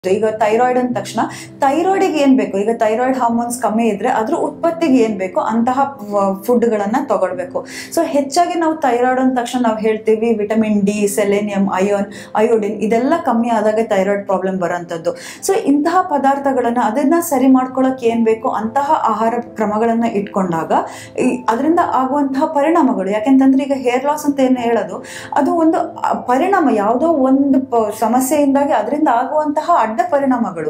ಈಗ ಥೈರಾಯ್ಡ್ ಅಂದ ತಕ್ಷಣ ಥೈರಾಯ್ಡಿಗೆ ಏನ್ ಬೇಕು ಈಗ ಥೈರಾಯ್ಡ್ ಹಾರ್ಮೋನ್ಸ್ ಕಮ್ಮಿ ಇದ್ರೆ ಅದ್ರ ಉತ್ಪತ್ತಿಗೆ ಏನ್ ಬೇಕು ಅಂತಹ ಫುಡ್ ಗಳನ್ನ ತಗೊಳ್ಬೇಕು ಸೊ ಹೆಚ್ಚಾಗಿ ನಾವು ಥೈರಾಯ್ಡ್ ಅಂದ ತಕ್ಷಣ ನಾವು ಹೇಳ್ತೀವಿ ವಿಟಮಿನ್ ಡಿ ಸೆಲೆನಿಯಂ ಅಯೋನ್ ಅಯೋಡಿನ್ ಇದೆಲ್ಲ ಕಮ್ಮಿ ಆದಾಗ ಥೈರಾಯ್ಡ್ ಪ್ರಾಬ್ಲಮ್ ಬರೋಂಥದ್ದು ಸೊ ಇಂತಹ ಪದಾರ್ಥಗಳನ್ನ ಅದನ್ನ ಸರಿ ಮಾಡ್ಕೊಳಕ್ ಏನ್ ಬೇಕು ಅಂತಹ ಆಹಾರ ಕ್ರಮಗಳನ್ನ ಇಟ್ಕೊಂಡಾಗ ಈ- ಅದರಿಂದ ಆಗುವಂತಹ ಪರಿಣಾಮಗಳು ಯಾಕೆಂತಂದ್ರೆ ಈಗ ಹೇರ್ ಲಾಸ್ ಅಂತ ಏನು ಹೇಳೋದು ಅದು ಒಂದು ಆ, ಪರಿಣಾಮ ಯಾವುದೋ ಒಂದು ಪ- ಸಮಸ್ಯೆಯಿಂದಾಗಿ ಅದರಿಂದ ಆಗುವಂತಹ ಅಡ್ಡ ಪರಿಣಾಮಗಳು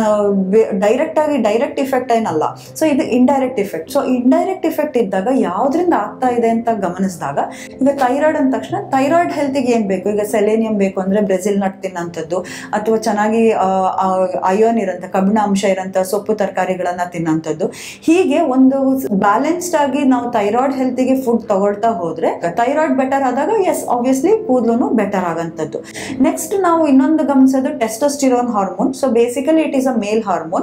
ಡೈರೆಕ್ಟ್ ಆಗಿ ಡೈರೆಕ್ಟ್ ಇಫೆಕ್ಟ್ ಏನಲ್ಲ ಸೊ ಇದು indirect effect so indirect effect ಇದ್ದಾಗ ಯಾವ್ದ್ರಿಂದ ಆಗ್ತಾ ಇದೆ ಅಂತ ಗಮನಿಸಿದಾಗ ಈಗ ಥೈರಾಯ್ಡ್ ಅಂದ ತಕ್ಷಣ ಥೈರಾಯ್ಡ್ ಹೆಲ್ತಿಗೆ ಏನ್ ಬೇಕು ಈಗ ಸೆಲೇನಿಯಂ ಬೇಕು ಅಂದ್ರೆ ಬ್ರೆಜಿಲ್ ನಟ್ ತಿನ್ನಂಥದ್ದು ಅಥವಾ ಚೆನ್ನಾಗಿ ಅಯೋನ್ ಇರೋಂಥ ಕಬ್ಬಿಣ ಅಂಶ ಇರೋಂಥ ಸೊಪ್ಪು ತರಕಾರಿಗಳನ್ನ ತಿನ್ನಂಥದ್ದು ಹೀಗೆ ಒಂದು ಬ್ಯಾಲೆನ್ಸ್ಡ್ ಆಗಿ ನಾವು ಥೈರಾಯ್ಡ್ ಹೆಲ್ತಿಗೆ ಫುಡ್ ತಗೊಳ್ತಾ ಹೋದ್ರೆ ಥೈರಾಯ್ಡ್ ಬೆಟರ್ ಆದಾಗ ಎಸ್ ಆಬ್ವಿಯಸ್ಲಿ ಕೂದಲು ಬೆಟರ್ ಆಗಂಥದ್ದು ನೆಕ್ಸ್ಟ್ ನಾವು ಇನ್ನೊಂದು ಗಮನಿಸೋದು testosterone hormone so basically it is a male hormone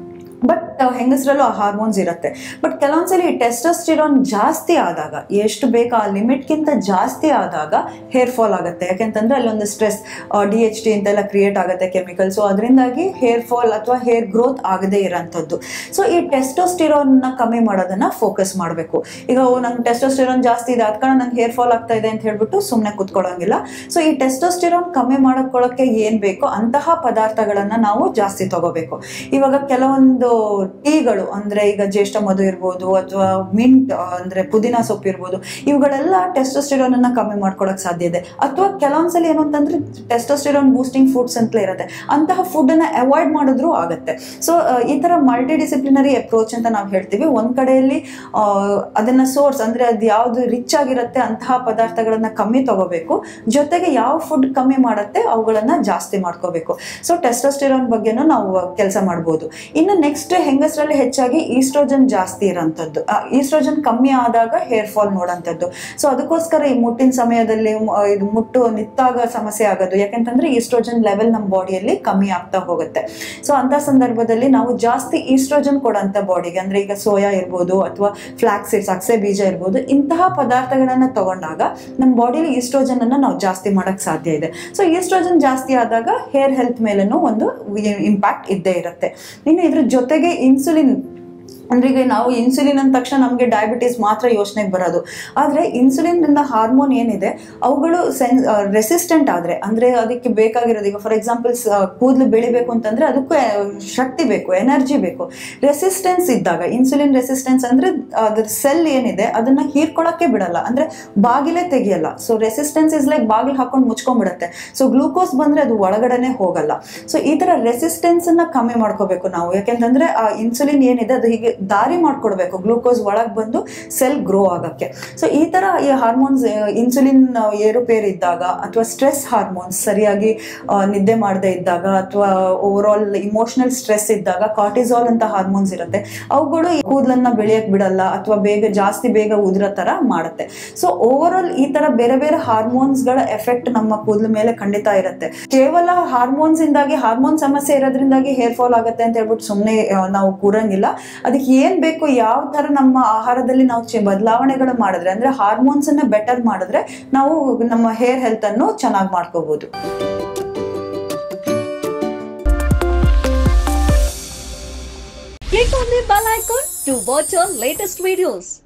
but ಹೆಂಗಸರಲ್ಲೂ ಆ ಹಾರ್ಮೋನ್ಸ್ ಇರುತ್ತೆ ಬಟ್ ಕೆಲವೊಂದ್ಸಲಿ ಟೆಸ್ಟೋಸ್ಟಿರೋನ್ ಜಾಸ್ತಿ ಆದಾಗ ಎಷ್ಟು ಬೇಕು ಆ ಲಿಮಿಟ್ಗಿಂತ ಜಾಸ್ತಿ ಆದಾಗ ಹೇರ್ ಫಾಲ್ ಆಗುತ್ತೆ ಯಾಕೆಂತಂದ್ರೆ ಅಲ್ಲೊಂದು ಸ್ಟ್ರೆಸ್ ಡಿ ಎಚ್ ಟಿ ಅಂತೆಲ್ಲ ಕ್ರಿಯೇಟ್ ಆಗುತ್ತೆ ಕೆಮಿಕಲ್ಸ್ ಅದರಿಂದಾಗಿ ಹೇರ್ ಫಾಲ್ ಅಥವಾ ಹೇರ್ ಗ್ರೋತ್ ಆಗದೇ ಇರೋಂಥದ್ದು ಸೊ ಈ ಟೆಸ್ಟೋಸ್ಟಿರೋನ್ನ ಕಮ್ಮಿ ಮಾಡೋದನ್ನ ಫೋಕಸ್ ಮಾಡಬೇಕು ಈಗ ಓ ನಂಗೆ ಟೆಸ್ಟೋಸ್ಟಿರೋನ್ ಜಾಸ್ತಿ ಇದೆ ಅದ್ ಕಾರಣ ನಂಗೆ ಹೇರ್ ಫಾಲ್ ಆಗ್ತಾ ಇದೆ ಅಂತ ಹೇಳ್ಬಿಟ್ಟು ಸುಮ್ಮನೆ ಕುತ್ಕೊಳ್ಳೋಂಗಿಲ್ಲ ಸೊ ಈ ಟೆಸ್ಟೋಸ್ಟಿರೋನ್ ಕಮ್ಮಿ ಮಾಡ್ಕೊಳ್ಳೋಕೆ ಏನ್ ಬೇಕೋ ಅಂತಹ ಪದಾರ್ಥಗಳನ್ನ ನಾವು ಜಾಸ್ತಿ ತಗೋಬೇಕು ಇವಾಗ ಕೆಲವೊಂದು ಟೀಗಳು ಅಂದ್ರೆ ಈಗ ಜ್ಯೇಷ್ಠ ಮಧು ಇರ್ಬೋದು ಅಥವಾ ಮಿಂಟ್ ಅಂದ್ರೆ ಪುದೀನ ಸೊಪ್ಪು ಇರ್ಬೋದು ಇವುಗಳೆಲ್ಲ ಟೆಸ್ಟೋಸ್ಟಿರೋನ್ ಅನ್ನ ಕಮ್ಮಿ ಮಾಡ್ಕೊಳಕ್ ಸಾಧ್ಯ ಇದೆ ಅಥವಾ ಕೆಲವೊಂದ್ಸಲಿ ಏನು ಅಂತಂದ್ರೆ ಟೆಸ್ಟೋಸ್ಟಿರೋನ್ ಬೂಸ್ಟಿಂಗ್ ಫುಡ್ಸ್ ಅಂತಲೇ ಇರುತ್ತೆ ಅಂತಹ ಫುಡ್ ಅನ್ನ ಅವಾಯ್ಡ್ ಮಾಡಿದ್ರು ಆಗುತ್ತೆ ಸೊ ಈ ತರ ಮಲ್ಟಿ ಡಿಸಿಪ್ಲಿನರಿ ಅಪ್ರೋಚ್ ಅಂತ ನಾವು ಹೇಳ್ತೀವಿ ಒಂದ್ ಕಡೆಯಲ್ಲಿ ಆ, ಅದನ್ನ ಸೋರ್ಸ್ ಅಂದ್ರೆ ಅದು ಯಾವ್ದು ರಿಚ್ ಆಗಿರುತ್ತೆ ಅಂತಹ ಪದಾರ್ಥಗಳನ್ನ ಕಮ್ಮಿ ತಗೋಬೇಕು ಜೊತೆಗೆ ಯಾವ ಫುಡ್ ಕಮ್ಮಿ ಮಾಡುತ್ತೆ ಅವುಗಳನ್ನ ಜಾಸ್ತಿ ಮಾಡ್ಕೋಬೇಕು ಸೊ ಟೆಸ್ಟೋಸ್ಟಿರೋನ್ ಬಗ್ಗೆನೂ ನಾವು ಕೆಲಸ ಮಾಡ್ಬೋದು ಇನ್ನು ನೆಕ್ಸ್ಟ್ ಹೆಂಗಸರಲ್ಲಿ ಹೆಚ್ಚಾಗಿ ಈಸ್ಟ್ರೋಜನ್ ಜಾಸ್ತಿ ಇರೋಂಥದ್ದು ಈಸ್ಟ್ರೋಜನ್ ಕಮ್ಮಿ ಆದಾಗ ಹೇರ್ ಫಾಲ್ ನೋಡೋಂಥದ್ದು ಸೊ ಅದಕ್ಕೋಸ್ಕರ ಈ ಮುಟ್ಟಿನ ಸಮಯದಲ್ಲಿ ಮ- ಇದು ಮುಟ್ಟು ನಿತ್ತಾಗ ಸಮಸ್ಯೆ ಆಗೋದು ಯಾಕೆಂತಂದ್ರೆ ಈಸ್ಟ್ರೋಜನ್ ಲೆವೆಲ್ ನಮ್ಮ ಬಾಡಿಯಲ್ಲಿ ಕಮ್ಮಿ ಆಗ್ತಾ ಹೋಗುತ್ತೆ ಸೊ ಅಂತ ಸಂದರ್ಭದಲ್ಲಿ ನಾವು ಜಾಸ್ತಿ ಈಸ್ಟ್ರೋಜನ್ ಕೊಡೋಂಥ ಬಾಡಿಗೆ ಅಂದ್ರೆ ಈಗ ಸೋಯಾ ಇರ್ಬೋದು ಅಥವಾ ಫ್ಲಾಕ್ಸ್ ಸೀಡ್ಸ್ ಅಕ್ಸೆ ಬೀಜ ಇರ್ಬೋದು ಇಂತಹ ಪದಾರ್ಥಗಳನ್ನ ತಗೊಂಡಾಗ ನಮ್ಮ ಬಾಡಿಲಿ ಈಸ್ಟ್ರೋಜನ್ ಅನ್ನ ನಾವು ಜಾಸ್ತಿ ಮಾಡಕ್ ಸಾಧ್ಯ ಇದೆ ಸೊ ಈಸ್ಟ್ರೋಜನ್ ಜಾಸ್ತಿ ಆದಾಗ ಹೇರ್ ಹೆಲ್ತ್ ಮೇಲೇನೂ ಒಂದು ಇಂಪ್ಯಾಕ್ಟ್ ಇದ್ದೇ ಇರುತ್ತೆ ಇನ್ನು ಇದ್ರ ಜೊತೆಗೆ ಇನ್ಸುಲಿನ್ ಅಂದ್ರೆ ಈಗ ನಾವು ಇನ್ಸುಲಿನ್ ಅಂದ ತಕ್ಷಣ ನಮಗೆ ಡಯಾಬಿಟೀಸ್ ಮಾತ್ರ ಯೋಚನೆಗೆ ಬರೋದು ಆದ್ರೆ ಇನ್ಸುಲಿನ್ ಇಂದ ಹಾರ್ಮೋನ್ ಏನಿದೆ ಅವುಗಳು ಸೆನ್ ರೆಸಿಸ್ಟೆಂಟ್ ಆದ್ರೆ ಅಂದ್ರೆ ಅದಕ್ಕೆ ಬೇಕಾಗಿರೋದು ಈಗ ಫಾರ್ ಎಕ್ಸಾಂಪಲ್ ಕೂದಲು ಬೆಳಿಬೇಕು ಅಂತಂದ್ರೆ ಅದಕ್ಕೂ ಆ, ಶಕ್ತಿ ಬೇಕು ಎನರ್ಜಿ ಬೇಕು ರೆಸಿಸ್ಟೆನ್ಸ್ ಇದ್ದಾಗ ಇನ್ಸುಲಿನ್ ರೆಸಿಸ್ಟೆನ್ಸ್ ಅಂದ್ರೆ ಅದ್ರ ಸೆಲ್ ಏನಿದೆ ಅದನ್ನ ಹೀರ್ಕೊಳಕ್ಕೆ ಬಿಡಲ್ಲ ಅಂದ್ರೆ ಬಾಗಿಲೇ ತೆಗಿಯಲ್ಲ ಸೊ ರೆಸಿಸ್ಟೆನ್ಸ್ ಇಸ್ ಲೈಕ್ ಬಾಗಿಲು ಹಾಕೊಂಡು ಮುಚ್ಕೊಂಡ್ಬಿಡುತ್ತೆ ಸೊ ಗ್ಲೂಕೋಸ್ ಬಂದ್ರೆ ಅದು ಒಳಗಡೆನೆ ಹೋಗಲ್ಲ ಸೊ ಈ ತರ ರೆಸಿಸ್ಟೆನ್ಸ್ ಅನ್ನ ಕಮ್ಮಿ ಮಾಡ್ಕೋಬೇಕು ನಾವು ಯಾಕೆಂತಂದ್ರೆ ಆ ಇನ್ಸುಲಿನ್ ಏನಿದೆ ಅದು ಹೀಗೆ ದಾರಿ ಮಾಡ್ಕೊಡ್ಬೇಕು ಗ್ಲೂಕೋಸ್ ಒಳಗ್ ಬಂದು ಸೆಲ್ ಗ್ರೋ ಆಗಕ್ಕೆ ಸೊ ಈ ತರ ಈ ಹಾರ್ಮೋನ್ಸ್ ಇನ್ಸುಲಿನ್ ಏರುಪೇರು ಇದ್ದಾಗ ಅಥವಾ ಸ್ಟ್ರೆಸ್ ಹಾರ್ಮೋನ್ಸ್ ಸರಿಯಾಗಿ ಆ, ನಿದ್ದೆ ಮಾಡದೇ ಇದ್ದಾಗ ಅಥವಾ ಓವರ್ ಆಲ್ ಇಮೋಷನಲ್ ಸ್ಟ್ರೆಸ್ ಇದ್ದಾಗ ಕಾರ್ಟಿಸಾಲ್ ಅಂತ ಹಾರ್ಮೋನ್ಸ್ ಇರುತ್ತೆ ಅವುಗಳು ಈ ಕೂದಲನ್ನ ಬೆಳೆಯಕ್ ಬಿಡಲ್ಲ ಅಥವಾ ಬೇಗ ಜಾಸ್ತಿ ಬೇಗ ಉದುರೋ ತರ ಮಾಡುತ್ತೆ ಸೊ ಓವರ್ ಆಲ್ ಈ ತರ ಬೇರೆ ಬೇರೆ ಹಾರ್ಮೋನ್ಸ್ ಗಳ ಎಫೆಕ್ಟ್ ನಮ್ಮ ಕೂದಲ ಮೇಲೆ ಖಂಡಿತ ಇರುತ್ತೆ ಕೇವಲ ಹಾರ್ಮೋನ್ಸ್ ಇಂದಾಗಿ ಹಾರ್ಮೋನ್ ಸಮಸ್ಯೆ ಇರೋದ್ರಿಂದಾಗಿ ಹೇರ್ ಫಾಲ್ ಆಗುತ್ತೆ ಅಂತ ಹೇಳ್ಬಿಟ್ಟು ಸುಮ್ಮನೆ ನಾವು ಕೂರಂಗಿಲ್ಲ ಅದಕ್ಕೆ ಏನ್ ಬೇಕು ಯಾವ ತರ ನಮ್ಮ ಆಹಾರದಲ್ಲಿ ನಾವು ಚೆ- ಬದಲಾವಣೆಗಳು ಮಾಡಿದ್ರೆ ಅಂದ್ರೆ ಹಾರ್ಮೋನ್ಸ್ ಅನ್ನ ಬೆಟರ್ ಮಾಡಿದ್ರೆ ನಾವು ನಮ್ಮ ಹೇರ್ ಹೆಲ್ತ್ ಅನ್ನು ಚೆನ್ನಾಗಿ ಮಾಡ್ಕೋಬಹುದು Click on the bell icon to watch our latest videos.